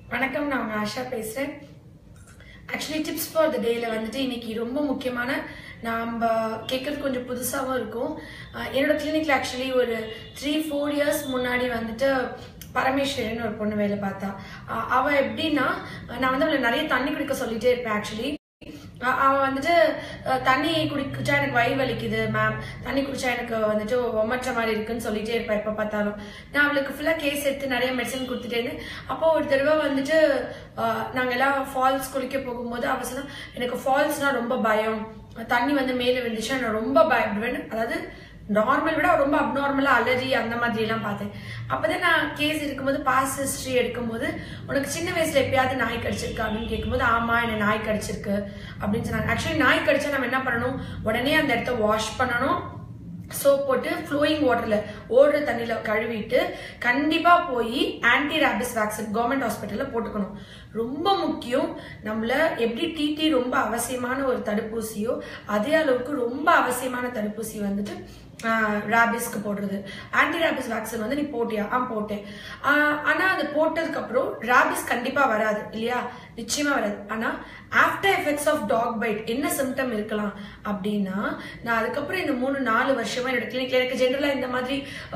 வணக்கம் நான் உங்க ஆஷா பேசுறேன் ஆக்சுவலி டிப்ஸ் ஃபார் த டேல வந்துட்டு இன்னைக்கு ரொம்ப முக்கியமான நம்ம கேட்கறது கொஞ்சம் புதுசாகவும் இருக்கும் அஹ் என்னோட கிளினிக்ல ஆக்சுவலி ஒரு த்ரீ ஃபோர் இயர்ஸ் முன்னாடி வந்துட்டு பரமேஸ்வரன் ஒரு பொண்ணு வேலை பார்த்தா அஹ் அவ எப்படின்னா நான் வந்து அவளை நிறைய தண்ணி குடிக்க சொல்லிட்டே இருப்பேன் ஆக்சுவலி அ- அவ வந்துட்டு அஹ், தண்ணி குடிச்சா எனக்கு வயிறு வலிக்குது மேம் தண்ணி குடிச்சா எனக்கு வந்துட்டு ஒமற்ற மாதிரி இருக்குன்னு சொல்லிட்டே இருப்பேன் எப்ப பார்த்தாலும் நான் அவளுக்கு ஃபுல்லா கேஸ் எடுத்து நிறைய மெடிசன் கொடுத்துட்டேன்னு அப்போ ஒரு தடவை வந்துட்டு அஹ், நாங்க எல்லாம் ஃபால்ஸ் குளிக்க போகும்போது அவ சொன்னா எனக்கு ஃபால்ஸ்னா ரொம்ப பயம் தண்ணி வந்து மேலே விழுந்துச்சுன்னா நான் ரொம்ப பயப்படுவேன் அதாவது நார்மல் விட ரொம்ப அப்நார்மலா அலறி அந்த மாதிரி எல்லாம் பார்த்தேன் அப்பதான் நான் கேஸ் இருக்கும்போது பாஸ் ஹிஸ்டரி எடுக்கும்போது உனக்கு சின்ன வயசுல எப்பயாவது நாய் கடிச்சிருக்கா அப்படின்னு கேட்கும்போது ஆமா என்ன நாய் கடிச்சிருக்கு அப்படின்னு சொன்னாங்க ஆக்சுவலி நாய் கடிச்சா நம்ம என்ன பண்ணணும் உடனே அந்த இடத்த வாஷ் பண்ணணும் சோப் போட்டு ஃப்ளோயிங் வாட்டர்ல ஓடுற தண்ணியில கழுவிட்டு கண்டிப்பா போய் ஆன்டி ரேபிஸ் வேக்சின் கவர்மெண்ட் ஹாஸ்பிட்டல்ல போட்டுக்கணும் ரொம்ப முக்கியம் நம்மள எப்படி டிடி ரொம்ப அவசியமான ஒரு தடுப்பூசியோ அதே அளவுக்கு ரொம்ப அவசியமான தடுப்பூசி வந்துட்டு ரேபிஸ்க்கு போடுறது ஆன்டி ரேபிஸ் வேக்சின் வந்து நீ போட்டியா ஆ போட்டேன் ஆஹ் ஆனா அது போட்டதுக்கு அப்புறம் ரேபிஸ் கண்டிப்பா வராது இல்லையா நிச்சயமா வராது ஆனா after effects of dog bite என்ன சிம்டம் இருக்கலாம் அப்படின்னா நான் அதுக்கப்புறம் இந்த மூணு நாலு வருஷமா என்னோட கிளினிக்ல எனக்கு ஜென்ரலா இந்த மாதிரி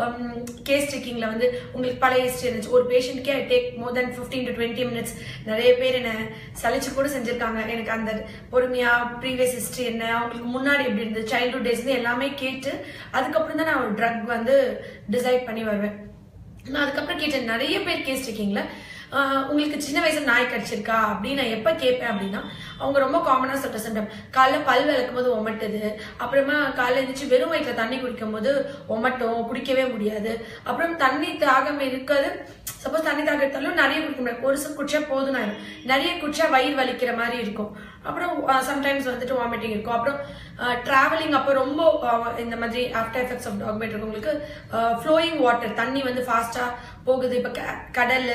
கேஸ் டேக்கிங்ல வந்து உங்களுக்கு பழைய ஹிஸ்டரி இருந்துச்சு ஒரு பேஷண்ட்கே I take more then fifteen to twenty minutes நிறைய பேர் என்ன சலிச்சு கூட செஞ்சிருக்காங்க எனக்கு அந்த பொறுமையா ப்ரீவியஸ் ஹிஸ்டரி என்ன அவங்களுக்கு முன்னாடி எப்படி இருந்தது சைல்ட்ஹுட் டேஸ் எல்லாமே கேட்டு அதுக்கப்புறம் தான் நான் ஒரு ட்ரக் வந்து டிசைட் பண்ணி வருவேன் நான் அதுக்கப்புறம் கேட்டேன் நிறைய பேர் கேஸ் டேக்கிங்ல உங்களுக்கு சின்ன வயசுல நாய் கடிச்சிருக்கா அப்படின்னு நான் எப்ப கேட்பேன் அப்படின்னா அவங்க ரொம்ப காமனா சொல்ற சிம்டம் காலைல பல் விளக்கும் போது ஒமட்டுது அப்புறமா காலைல எழுந்திரிச்சு வெறும் வயிற்றுல தண்ணி குடிக்கும் போது ஒமட்டும் குடிக்கவே முடியாது அப்புறம் தண்ணி தாகம் இருக்காது சப்போஸ் தண்ணி தாகம் எடுத்தாலும் நிறைய குடிக்க முடியாது ஒரு சில குடிச்சா போதும் ஆயிடும் நிறைய குடிச்சா வயிறு வலிக்கிற மாதிரி இருக்கும் அப்புறம் சம்டைம்ஸ் வந்துட்டு வாமிட்டிங் இருக்கும் அப்புறம் டிராவலிங் அப்போ ரொம்ப அஹ், இந்த மாதிரி after effects of dog bite இருக்கவங்களுக்கு ஃப்ளோயிங் வாட்டர் தண்ணி வந்து ஃபாஸ்டா போகுது இப்ப க- கடல்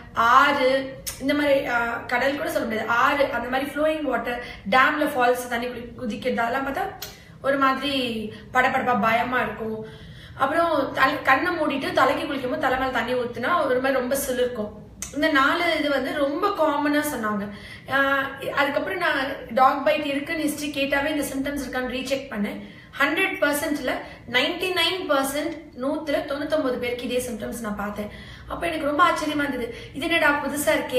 ஆறு இந்த மாதிரி அஹ், கடல் கூட சொல்ல முடியாது ஆறு அந்த மாதிரி ஃப்ளோயிங் வாட்டர் டேம்ல ஃபால்ஸ் தண்ணி குடி குதிக்கிறது அதெல்லாம் பார்த்தா ஒரு மாதிரி படபடப்பா பயமா இருக்கும் அப்புறம் தலை கண்ணை மூடிட்டு தலைக்கு குளிக்கும்போது தலை மேல தண்ணி ஊத்துனா ஒரு மாதிரி ரொம்ப சிலிர்க்கும் இந்த நாலு இது வந்து ரொம்ப காமனா சொன்னாங்க ஆஹ் அதுக்கப்புறம் நான் டாக் பைட் இருக்குன்னு ஹிஸ்டரி கேட்டாவே இந்த சிம்டம்ஸ் இருக்கான்னு ரீசெக் பண்ணேன் ஹண்ட்ரட் பர்சன்ட்ல நைன்டி நைன் பர்சன்ட் நூத்துல தொண்ணூத்தொன்பது பேருக்கு இதே சிம்டம்ஸ் நான் பார்த்தேன் அப்ப எனக்கு ரொம்ப ஆச்சரியமா இருந்தது இது என்னடா புதுசா இருக்கே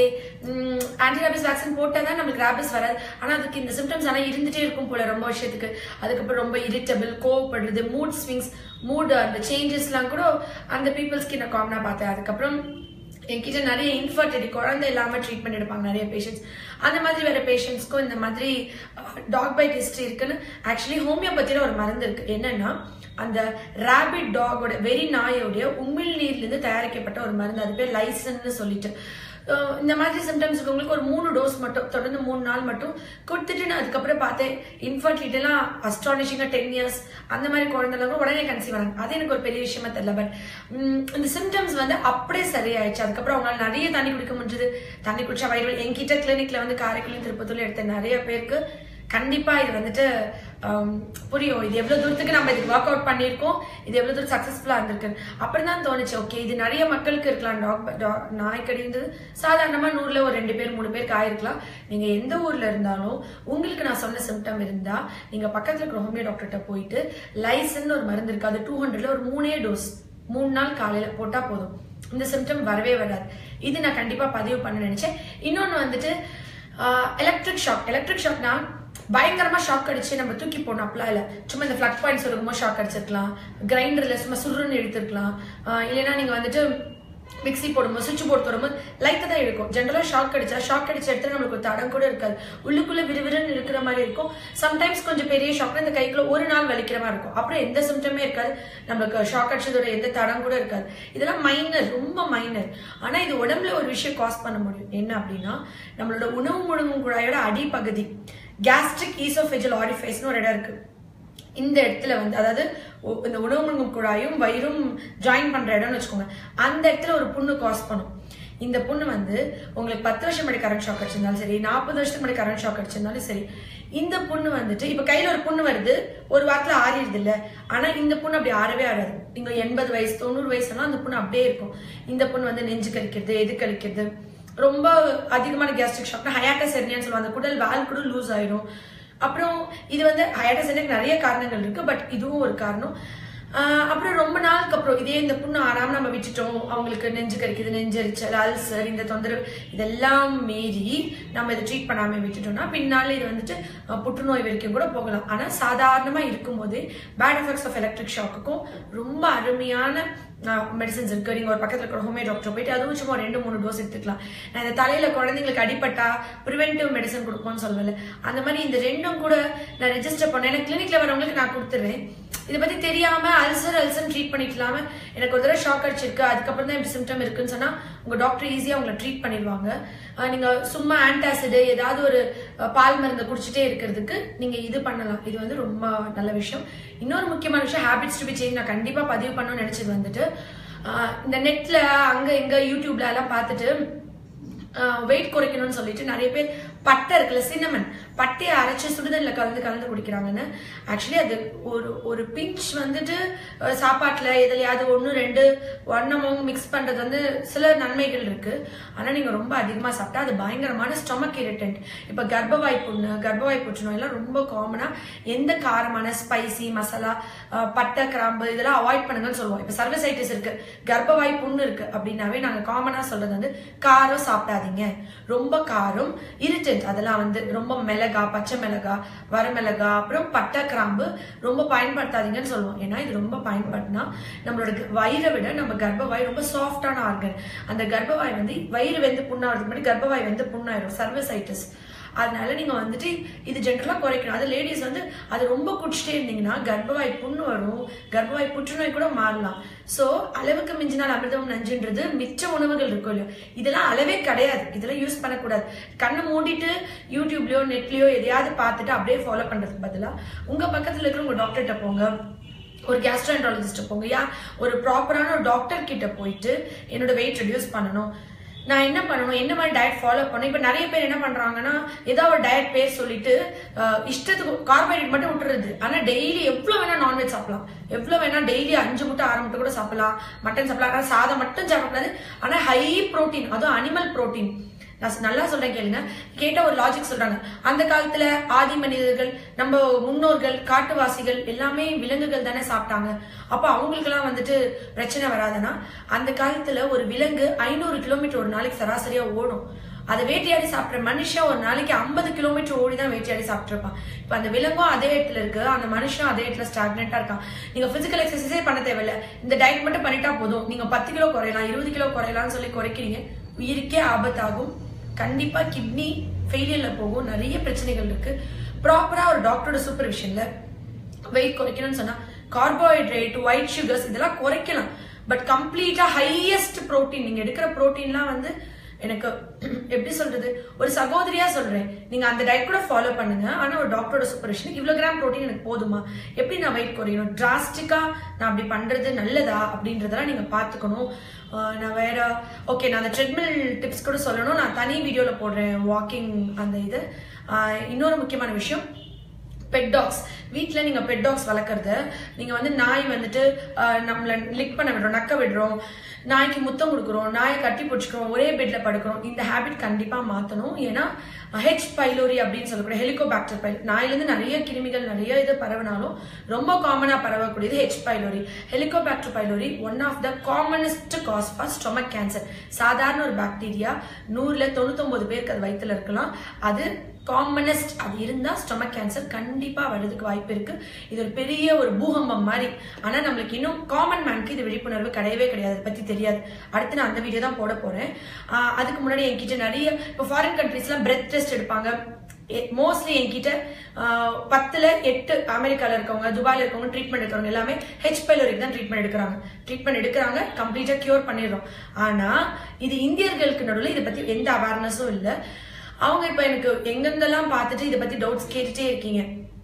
ஆன்டி ரேபிஸ் வேக்சின் போட்டா தான் நம்மளுக்கு ரேபிஸ் வராது ஆனா அதுக்கு இந்த சிம்டம்ஸ் ஆனா இருந்துட்டே இருக்கும் போல ரொம்ப வருஷத்துக்கு அதுக்கப்புறம் ரொம்ப இரிட்டபிள் கோவப்படுறது மூட் ஸ்விங்ஸ் மூட் அந்த சேஞ்சஸ்லாம் கூட அந்த பீப்புள்ஸ்க்கு நான் காமனா பார்த்தேன் அதுக்கப்புறம் என்கிட்ட நிறைய இன்ஃபர்டிலிட்டி குழந்தை இல்லாம ட்ரீட்மெண்ட் எடுப்பாங்க நிறைய பேஷண்ட்ஸ் அந்த மாதிரி வேற பேஷண்ட்ஸ்க்கும் இந்த மாதிரி டாக் பைட் ஹிஸ்டரி இருக்குன்னு ஆக்சுவலி ஹோமியோபதியில ஒரு மருந்து இருக்கு என்னன்னா அந்த ரேபிட் டாகோட வெறி நாயோடைய உமிழ் நீர்ல இருந்து தயாரிக்கப்பட்ட ஒரு மருந்து அது பேர் லைசன்னு சொல்லிட்டு அஹ் இந்த மாதிரி சிம்டம்ஸ் இருக்கவங்களுக்கு ஒரு மூணு டோஸ் மட்டும் தொடர்ந்து மூணு நாள் மட்டும் கொடுத்துட்டு நான் அதுக்கப்புறம் பார்த்தேன் இன்ஃபர்டிலிட்டி எல்லாம் அஸ்டானிஷிங்கா டென் இயர்ஸ் அந்த மாதிரி குழந்தைலாம் கூட உடனே கன்சீவ் ஆனாங்க அது எனக்கு ஒரு பெரிய விஷயமா தெரியல பட் இந்த சிம்டம்ஸ் வந்து அப்படியே சரியாயிடுச்சு அதுக்கப்புறம் அவங்களால நிறைய தண்ணி குடிக்க முடிஞ்சது தண்ணி குடிச்சா வயிறு வலி. என்கிட்ட கிளினிக்ல வந்து காரைக்குடியும் திருப்பத்தூர்ல எடுத்த நிறைய பேருக்கு கண்டிப்பா இது வந்துட்டு ஆம், புரியும் இது எவ்வளவு தூரத்துக்கு நம்ம இதுக்கு ஒர்க் அவுட் பண்ணியிருக்கோம் இது எவ்வளவு தூரம் சக்சஸ்ஃபுல்லா இருந்திருக்கு அப்புறம் தான் தோணுச்சு ஓகே இது நிறைய மக்களுக்கு இருக்கலாம் டாக் டாக் நாய்க்கடின்றது சாதாரணமா நூறுல ஒரு ரெண்டு பேர் மூணு பேருக்கு ஆயிருக்கலாம் நீங்க எந்த ஊர்ல இருந்தாலும் உங்களுக்கு நான் சொன்ன சிம்டம் இருந்தா நீங்க பக்கத்துல இருக்கிற ஹோமியோ டாக்டர்கிட்ட போயிட்டு லைசன் ஒரு மருந்து இருக்கு அது டூ ஹண்ட்ரட்ல ஒரு மூணே டோஸ் மூணு நாள் காலையில போட்டா போதும் இந்த சிம்டம் வரவே வராது இது நான் கண்டிப்பா பதிவு பண்ண நினைச்சேன் இன்னொன்னு வந்துட்டு எலக்ட்ரிக் ஷாக் எலக்ட்ரிக் ஷாக்னா பயங்கரமா ஷாக் அடிச்சு நம்ம தூக்கி போடணும் அப்படிலாம் இல்ல சும்மா இந்த ஃபிளக் பாயிண்ட்ஸ் இருக்கும்போது ஷாக் அடிச்சிருக்கலாம் கிரைண்டர்ல சும்மா சுருன்னு எடுத்திருக்கலாம் ஆஹ் இல்லைன்னா நீங்க வந்துட்டு மிக்ஸி போடும்போது சுவிட்ச் போர்டு தொடும்போது லைட்டா தான் இருக்கும் ஜென்ரலா ஷாக் அடிச்சா ஷாக் அடிச்ச இடத்துல நம்மளுக்கு ஒரு தடம் கூட இருக்காது உள்ளுக்குள்ள விறுவிறுன்னு இருக்கிற மாதிரி இருக்கும் சம்டைம்ஸ் கொஞ்சம் பெரிய ஷாக்ல இந்த கைக்குள்ள ஒரு நாள் வலிக்கிற மாதிரி இருக்கும் அப்புறம் எந்த சிம்டமே இருக்காது நம்மளுக்கு ஷாக் அடிச்சதோட எந்த தடம் கூட இருக்காது இதெல்லாம் மைனர் ரொம்ப மைனர் ஆனா இது உடம்புல ஒரு விஷயம் காஸ் பண்ண முடியும் என்ன அப்படின்னா நம்மளோட உணவு முழுங்கும் குழாயோட அடிப்பகுதி கேஸ்ட்ரிக் ஈசோஃபெஜல் ஆரிஃபைஸ்னு ஒரு இடம் இருக்கு இந்த இடத்துல வந்து அதாவது ஒ- இந்த உணவு முழுங்கும் குழாயும் வயிறும் ஜாயின் பண்ற இடம்னு வச்சுக்கோங்க அந்த இடத்துல ஒரு புண்ணு காஸ் பண்ணும் இந்த புண்ணு வந்து உங்களுக்கு பத்து வருஷம் முன்னாடி கரண்ட் ஷாக் அடிச்சிருந்தாலும் சரி நாற்பது வருஷத்துக்கு முன்னாடி கரண்ட் ஷாக் அடிச்சிருந்தாலும் சரி இந்த புண்ணு வந்துட்டு இப்ப கையில ஒரு புண்ணு வருது ஒரு வாரத்துல ஆறிடுது இல்ல ஆனா இந்த புண்ணு அப்படி ஆறவே ஆறாது நீங்க எண்பது வயசு தொண்ணூறு வயசுலாம் அந்த புண்ணு அப்படியே இருக்கும் இந்த புண்ணு வந்து நெஞ்சு கழிக்கிறது எது கழிக்கிறது ரொம்ப அதிகமான கேஸ்ட்ரிக் ஷாக்னா ஹயாட்டஸ் எர்னியான்னு சொல்லுவாங்க அந்த குடல் வால் கூட லூஸ் ஆயிடும் அப்புறம் இது வந்து ஹயாட்டஸ் எர்னியாக்கு நிறைய காரணங்கள் இருக்கு பட் இதுவும் ஒரு காரணம் ஆஹ் அப்புறம் ரொம்ப நாளுக்கு அப்புறம் இதே இந்த புண்ணு ஆறாம நம்ம விட்டுட்டோம் அவங்களுக்கு நெஞ்சு கறிக்குது நெஞ்சரிச்சல் அல்சர் இந்த தொந்தரவு இதெல்லாம் மீறி நம்ம இதை ட்ரீட் பண்ணாம விட்டுட்டோம்னா பின்னால இது வந்துட்டு அஹ், புற்றுநோய் வரைக்கும் கூட போகலாம் ஆனா சாதாரணமா இருக்கும்போதே பேட் எஃபெக்ட்ஸ் ஆஃப் எலக்ட்ரிக் ஷாக்குக்கும் ரொம்ப அருமையான மெடிசன்ஸ் இருக்கு நீங்க ஒரு பக்கத்துல இருக்கிற ஹோமியோ டாக்டர் போயிட்டு அதுவும் சும்மா ரெண்டு மூணு டோஸ் எடுத்துக்கலாம் நான் இந்த தலையில குழந்தைங்களுக்கு அடிபட்டா ப்ரிவென்டிவ் மெடிசன் கொடுப்போம்னு சொல்லல அந்த மாதிரி இந்த ரெண்டும் கூட நான் ரெஜிஸ்டர் பண்ணேன் எனக்கு கிளினிக்ல வரவங்களுக்கு நான் கொடுத்துறேன் இதை பத்தி தெரியாம அல்சர் அல்சர் ட்ரீட் பண்ணிக்கலாம எனக்கு ஒரு தடவை ஷாக் அடிச்சிருக்கு அதுக்கப்புறம் தான் இப்படி சிம்டம் இருக்குன்னு சொன்னா உங்க டாக்டர் ஈஸியா உங்களை ட்ரீட் பண்ணிடுவாங்க அஹ் நீங்க சும்மா ஆன்டாசிடு ஏதாவது ஒரு அஹ், பால் மருந்தை குடிச்சிட்டே இருக்கிறதுக்கு நீங்க இது பண்ணலாம் இது வந்து ரொம்ப நல்ல விஷயம் இன்னொரு முக்கியமான விஷயம் ஹேபிட்ஸ் டு பி சேஞ்ச் நான் கண்டிப்பா பதிவு பண்ணணும்னு நினைச்சது வந்துட்டு அஹ், இந்த நெட்ல அங்க இங்க யூடியூப்ல எல்லாம் பார்த்துட்டு வெயிட் குறைக்கணும்னு சொல்லிட்டு நிறைய பேர் பட்டை இருக்குல்ல சின்னமன் பட்டையை அரைச்சு சுடுதண்ணில் கலந்து கலந்து குடிக்கிறாங்கன்னு ஆக்சுவலி அது ஒரு ஒரு பிஞ்ச் வந்துட்டு அஹ், சாப்பாட்டுல எதுலையாவது ஒன்று ரெண்டு ஒன்னமும் மிக்ஸ் பண்றது வந்து சில நன்மைகள் இருக்கு ஆனா நீங்க ரொம்ப அதிகமா சாப்பிட்டா அது பயங்கரமான ஸ்டொமக் இரிட்டன்ட் இப்ப கர்ப்பவாய் புண்ணு கர்ப்பவாய் புற்றுநோய் எல்லாம் ரொம்ப காமனா எந்த காரமான ஸ்பைசி மசாலா அஹ், பட்டை கிராம்பு இதெல்லாம் அவாய்ட் பண்ணுங்கன்னு சொல்லுவோம் இப்ப சர்வசைட்டிஸ் இருக்கு கர்ப்பவாய் புண்ணு இருக்கு அப்படின்னாவே நாங்க காமனா சொல்றது வந்து காரம் சாப்பிடாதீங்க ரொம்ப காரம் இரிட்டன்ட் அதெல்லாம் வந்து ரொம்ப மிளகா பச்சை மிளகா வரமிளகா அப்புறம் பட்டை கிராம்பு ரொம்ப பயன்படுத்தாதீங்கன்னு சொல்லுவோம் ஏன்னா இது ரொம்ப பயன்படுத்தினா நம்மளோட க- வயிறை விட நம்ம கர்ப்பவாய் ரொம்ப சாஃப்டான ஆர்கன் அந்த கர்ப்பவாய் வந்து வயிறு வெந்து புண்ணாகிறதுக்கு முன்னாடி கர்ப்பவாய் வந்து புண்ணாயிரும் சர்வசைட்டிஸ் அதனால நீங்க வந்துட்டு இது ஜென்ரலா குறைக்கணும் அது லேடிஸ் வந்து அது ரொம்ப குடிச்சிட்டே இருந்தீங்கன்னா கர்ப்பவாய் புண்ணு வரும் கர்ப்பவாய் புற்றுநோய் கூட மாறலாம் சோ அளவுக்கு மிஞ்சினால் அமிர்தம் நஞ்சுன்றது மிச்ச உணவுகள் இருக்கும் இல்லையோ இதெல்லாம் அளவே கிடையாது இதெல்லாம் யூஸ் பண்ணக்கூடாது கண்ணை மூடிட்டு யூடியூப்லயோ நெட்லயோ எதையாவது பார்த்துட்டு அப்படியே ஃபாலோ பண்றதுக்கு பதிலா உங்க பக்கத்துல இருக்கிற உங்க டாக்டர்கிட்ட போங்க ஒரு கேஸ்ட்ரோஎன்ட்ராலஜிஸ்ட் போங்க யா ஒரு ப்ராப்பரான ஒரு டாக்டர் கிட்ட போயிட்டு என்னோட வெயிட் ரெடியூஸ் பண்ணணும் நான் என்ன பண்ணணும் என்ன மாதிரி டயட் ஃபாலோ பண்ணணும் இப்போ நிறைய பேர் என்ன பண்றாங்கன்னா ஏதாவது ஒரு டயட் பேர் சொல்லிட்டு அஹ், இஷ்டத்துக்கு கார்போஹைட்ரேட் மட்டும் விட்டுறது ஆனா டெய்லி எவ்வளவு வேணா நான்வெஜ் சாப்பிடலாம் எவ்வளவு வேணா டெய்லி அஞ்சு முட்டை ஆறு முட்டை கூட சாப்பிடலாம் மட்டன் சாப்பிடலாம் ஆனா சாதம் மட்டும் சாப்பிடக்கூடாது ஆனா ஹை புரோட்டீன் அதுவும் அனிமல் புரோட்டீன் நான் சொ- நல்லா சொல்றேன் கேளுங்க கேட்ட ஒரு லாஜிக் சொல்றாங்க அந்த காலத்துல ஆதி மனிதர்கள் நம்ம முன்னோர்கள் காட்டுவாசிகள் எல்லாமே விலங்குகள் தானே சாப்பிட்டாங்க அப்ப அவங்களுக்கெல்லாம் வந்துட்டு பிரச்சனை வராதுன்னா அந்த காலத்துல ஒரு விலங்கு ஐநூறு கிலோமீட்டர் ஒரு நாளைக்கு சராசரியா ஓடும் அதை வேட்டையாடி சாப்பிட்ற மனுஷன் ஒரு நாளைக்கு ஐம்பது கிலோமீட்டர் ஓடி தான் வேட்டையாடி சாப்பிட்டுருப்பான் இப்ப அந்த விலங்கும் அதே இடத்துல இருக்கு அந்த மனுஷன் அதே இடத்துல ஸ்டாக்னெண்டா இருக்கான் நீங்க பிசிக்கல் எக்ஸசைஸே பண்ண தேவையில்ல இந்த டயட் மட்டும் பண்ணிட்டா போதும் நீங்க பத்து கிலோ குறையலாம் இருபது கிலோ குறையலாம்னு சொல்லி குறைக்கிறீங்க உயிருக்கே ஆபத்தாகும் கண்டிப்பா கிட்னி ஃபெயிலியர்ல போகும் நிறைய பிரச்சனைகள் இருக்கு ப்ராப்பரா ஒரு டாக்டரோட சூப்பர்விஷன்ல வெயிட் குறைக்கணும்னு சொன்னா கார்போஹைட்ரேட் ஒயிட் சுகர்ஸ் இதெல்லாம் குறைக்கலாம் பட் கம்ப்ளீட்டா ஹையஸ்ட் புரோட்டீன் நீங்க எடுக்கிற புரோட்டீன்லாம் வந்து எனக்கு எப்படி சொல்றது ஒரு சகோதரியா சொல்றேன் நீங்க அந்த டயட் கூட ஃபாலோ பண்ணுங்க ஆனா ஒரு டாக்டரோட சூப்பர்விஷன் இவ்வளவு கிராம் புரோட்டீன் எனக்கு போதுமா எப்படி நான் வெயிட் குறையணும் டிராஸ்டிக்கா நான் அப்படி பண்றது நல்லதா அப்படின்றதெல்லாம் நீங்க பாத்துக்கணும் ஆஹ் நான் வேற ஓகே நான் அந்த ட்ரெட்மில் டிப்ஸ் கூட சொல்லணும் நான் தனி வீடியோல போடுறேன் வாக்கிங் அந்த இது ஆஹ் இன்னொரு முக்கியமான விஷயம் பெட் டாக்ஸ் வீட்டில் நீங்கள் பெட் டாக்ஸ் வளர்க்குறது நீங்கள் வந்து நாய் வந்துட்டு ஆஹ், நம்மள லிக் பண்ண விடுறோம் நக்க விடுறோம் நாய்க்கு முத்தம் கொடுக்குறோம் நாயை கட்டி பிடிச்சிக்கிறோம் ஒரே பெட்ல படுக்கிறோம் இந்த ஹேபிட் கண்டிப்பாக மாற்றணும் ஏன்னா ஹெச் பைலோரி அப்படின்னு சொல்லக்கூடிய ஹெலிகோபாக்டர் பைல் நாயிலேருந்து நிறைய கிருமிகள் நிறைய இது பரவினாலும் ரொம்ப காமனாக பரவக்கூடியது H pylori Helicobacter pylori one of the commonest cause for stomach cancer சாதாரண ஒரு பாக்டீரியா நூறுல தொண்ணூத்தொன்பது பேருக்கு அது வயித்துல இருக்கலாம் அது காமனஸ்ட் அது இருந்தா ஸ்டொமக் கேன்சர் கண்டிப்பா வர்றதுக்கு வாய்ப்பு இருக்கு இது ஒரு பெரிய ஒரு பூகம்பம் மாதிரி ஆனா நம்மளுக்கு இன்னும் காமன் மேனுக்கு இது விழிப்புணர்வு கிடையவே கிடையாது அதை பத்தி தெரியாது அடுத்து நான் அந்த வீடியோ தான் போட போறேன் ஆஹ் அதுக்கு முன்னாடி என்கிட்ட நிறைய இப்போ ஃபாரின் கண்ட்ரீஸ்லாம் பிரெத் டெஸ்ட் எடுப்பாங்க மோஸ்ட்லி என்கிட்ட ஆஹ், பத்துல எட்டு அமெரிக்கால இருக்கவங்க துபாயில இருக்கவங்க ட்ரீட்மெண்ட் எடுக்கிறவங்க எல்லாமே ஹெச் பைலோரிக்கு தான் ட்ரீட்மெண்ட் எடுக்கிறாங்க ட்ரீட்மெண்ட் எடுக்கிறாங்க கம்ப்ளீட்டா கியூர் பண்ணிடுறோம் ஆனா இது இந்தியர்களுக்கு நடுவில் இதை பத்தி எந்த அவேர்னஸும் இல்லை அவங்க இப்ப எனக்கு எங்கெங்கெல்லாம் பார்த்துட்டு இதை பத்தி டவுட்ஸ் கேட்டுட்டே இருக்கீங்க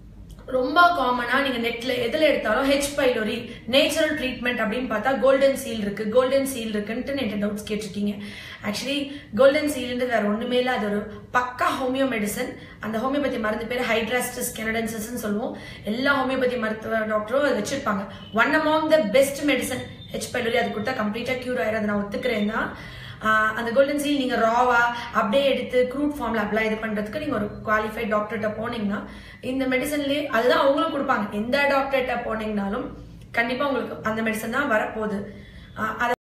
ரொம்ப காமனா நீங்க நெட்ல எதுல எடுத்தாலும் ஹெச் பைலோரி நேச்சுரல் ட்ரீட்மெண்ட் அப்படின்னு பார்த்தா கோல்டன் சீல் இருக்கு கோல்டன் சீல் இருக்குன்ட்டு என்கிட்ட டவுட்ஸ் கேட்டிருக்கீங்க ஆக்சுவலி கோல்டன் சீல்ன்றது வேற ஒண்ணுமே இல்ல அது ஒரு பக்கா ஹோமியோ மெடிசன் அந்த ஹோமியோபதி மருந்து பேர் ஹைட்ராஸ்டிஸ் கெனடென்சஸ் சொல்லுவோம் எல்லா ஹோமியோபதி மருத்துவ டாக்டரும் அதை வச்சிருப்பாங்க one among the best medicine H pylori அது கொடுத்தா கம்ப்ளீட்டா கியூர் ஆயிரும் அதை நான் ஒத்துக்கிறேன் தான் ஆஹ் அந்த கோல்டன் சீல் நீங்க ராவா அப்படியே எடுத்து க்ரூட் ஃபார்ம்ல அப்ளை இது பண்றதுக்கு நீங்க ஒரு குவாலிஃபைட் டாக்டர்கிட்ட போனீங்கன்னா இந்த மெடிசன்லயே அதுதான் அவங்களும் கொடுப்பாங்க எந்த டாக்டர்கிட்ட போனீங்கனாலும் கண்டிப்பா உங்களுக்கு அந்த மெடிசன் தான் வரப்போகுது ஆஹ் அதை